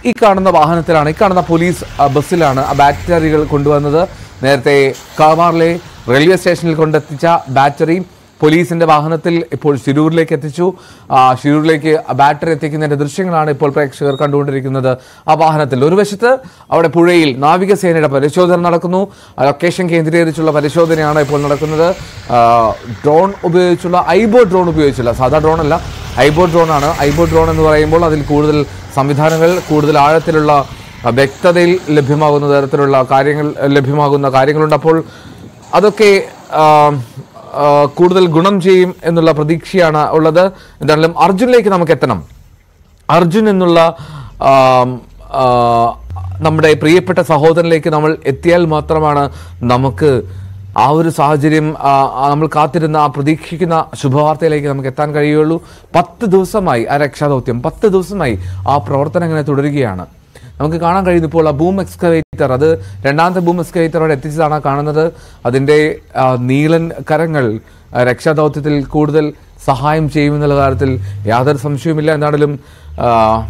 ഈ കാണുന്ന വാഹനത്തിലാണ് ഈ കാണുന്ന പോലീസ് ആ, ബസ്സിലാണ് ആ ബാറ്ററികൾ കൊണ്ടുവന്നത് നേരത്തെ കാമാറിലെ റെയിൽവേ സ്റ്റേഷനിൽ കൊണ്ടെത്തിച്ച ബാറ്ററി പോലീസിന്റെ വാഹനത്തിൽ ഇപ്പോൾ ശിരൂരിലേക്ക് എത്തിച്ചു ആ, ശിരൂരിലേക്ക് ആ ബാറ്ററി എത്തിക്കുന്നതിന്റെ ദൃശ്യങ്ങളാണ് ഇപ്പോൾ പ്രേക്ഷകർ കണ്ടുകൊണ്ടിരിക്കുന്നത് ആ വാഹനത്തിൽ ഒരു വശത്ത് അവിടെ പുഴയിൽ നാവികസേനയുടെ പരിശോധന നടക്കുന്നു ആ ലൊക്കേഷൻ കേന്ദ്രീകരിച്ചുള്ള പരിശോധനയാണ് ഇപ്പോൾ നടക്കുന്നത് ആ, ഡ്രോൺ ഉപയോഗിച്ചുള്ള ഐബോ ഡ്രോൺ ഉപയോഗിച്ചുള്ള സാധാ ഡ്രോൺ അല്ല ഐബോ ഡ്രോൺ ആണ് ഐബോ ഡ്രോൺ എന്ന് പറയുമ്പോൾ അതിൽ കൂടുതൽ സംവിധാനങ്ങൾ കൂടുതൽ ആഴത്തിലുള്ള ആ, വ്യക്തതയിൽ ലഭ്യമാകുന്ന തരത്തിലുള്ള കാര്യങ്ങൾ ലഭ്യമാകുന്ന കാര്യങ്ങളുണ്ട് അപ്പോൾ അതൊക്കെ ആ, ആ, കൂടുതൽ ഗുണം ചെയ്യും എന്നുള്ള പ്രതീക്ഷയാണ് ഉള്ളത് എന്തായാലും അർജുനിലേക്ക് നമുക്ക് എത്തണം അർജുൻ എന്നുള്ള ആം, ആ, നമ്മുടെ പ്രിയപ്പെട്ട സഹോദരനിലേക്ക് നമ്മൾ എത്തിയാൽ മാത്രമാണ് നമുക്ക് ആ ഒരു സാഹചര്യം ആ, ആ നമ്മൾ കാത്തിരുന്ന ആ പ്രതീക്ഷിക്കുന്ന ശുഭവാർത്തയിലേക്ക് നമുക്ക് എത്താൻ കഴിയുള്ളൂ പത്ത് ദിവസമായി ആ രക്ഷാദൗത്യം പത്ത് ദിവസമായി ആ പ്രവർത്തനം ഇങ്ങനെ തുടരുകയാണ് നമുക്ക് കാണാൻ കഴിയുന്നു ഇപ്പോൾ ആ ബൂം എക്സ്കവേറ്റർ അത് രണ്ടാമത്തെ ബൂം എക്സ്കവേറ്റർ അവിടെ എത്തിച്ചതാണ് കാണുന്നത് അതിൻ്റെ ആ, നീളൻ കരങ്ങൾ ആ, രക്ഷാദൗത്യത്തിൽ കൂടുതൽ സഹായം ചെയ്യുമെന്നുള്ള കാര്യത്തിൽ യാതൊരു സംശയവുമില്ല എന്നാണെങ്കിലും ആ,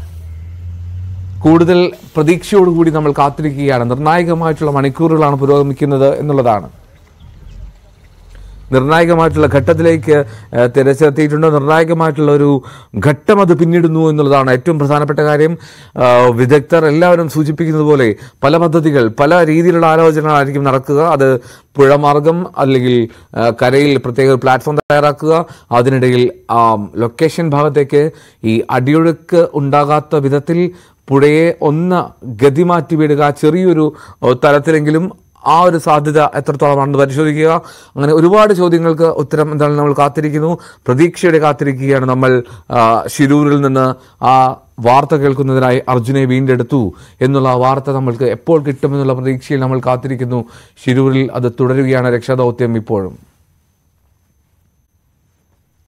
കൂടുതൽ പ്രതീക്ഷയോടുകൂടി നമ്മൾ കാത്തിരിക്കുകയാണ് നിർണായകമായിട്ടുള്ള മണിക്കൂറുകളാണ് പുരോഗമിക്കുന്നത് എന്നുള്ളതാണ് നിർണായകമായിട്ടുള്ള ഘട്ടത്തിലേക്ക് ഏഹ്, തിരച്ചെത്തിയിട്ടുണ്ട് നിർണായകമായിട്ടുള്ള ഒരു ഘട്ടം അത് പിന്നിടുന്നു എന്നുള്ളതാണ് ഏറ്റവും പ്രധാനപ്പെട്ട കാര്യം ആ, വിദഗ്ധർ എല്ലാവരും സൂചിപ്പിക്കുന്നത് പോലെ പല പദ്ധതികൾ പല രീതിയിലുള്ള ആലോചനകളായിരിക്കും നടക്കുക അത് പുഴമാർഗം അല്ലെങ്കിൽ ആ, കരയിൽ പ്രത്യേക ഒരു പ്ലാറ്റ്ഫോം തയ്യാറാക്കുക അതിനിടയിൽ ആ ലൊക്കേഷൻ ഭാഗത്തേക്ക് ഈ അടിയൊഴുക്ക് ഉണ്ടാകാത്ത വിധത്തിൽ പുഴയെ ഒന്ന് ഗതിമാറ്റി വിടുക ചെറിയൊരു ഓ, തലത്തിലെങ്കിലും ആ ഒരു സാധ്യത എത്രത്തോളമാണെന്ന് പരിശോധിക്കുക അങ്ങനെ ഒരുപാട് ചോദ്യങ്ങൾക്ക് ഉത്തരം എന്താണ് നമ്മൾ കാത്തിരിക്കുന്നു പ്രതീക്ഷയുടെ കാത്തിരിക്കുകയാണ് നമ്മൾ ആ, ശിരൂരിൽ നിന്ന് ആ വാർത്ത കേൾക്കുന്നതിനായി അർജുനെ വീണ്ടെടുത്തു എന്നുള്ള ആ വാർത്ത നമ്മൾക്ക് എപ്പോൾ കിട്ടുമെന്നുള്ള പ്രതീക്ഷയിൽ നമ്മൾ കാത്തിരിക്കുന്നു ശിരൂരിൽ അത് തുടരുകയാണ് രക്ഷാദൗത്യം ഇപ്പോഴും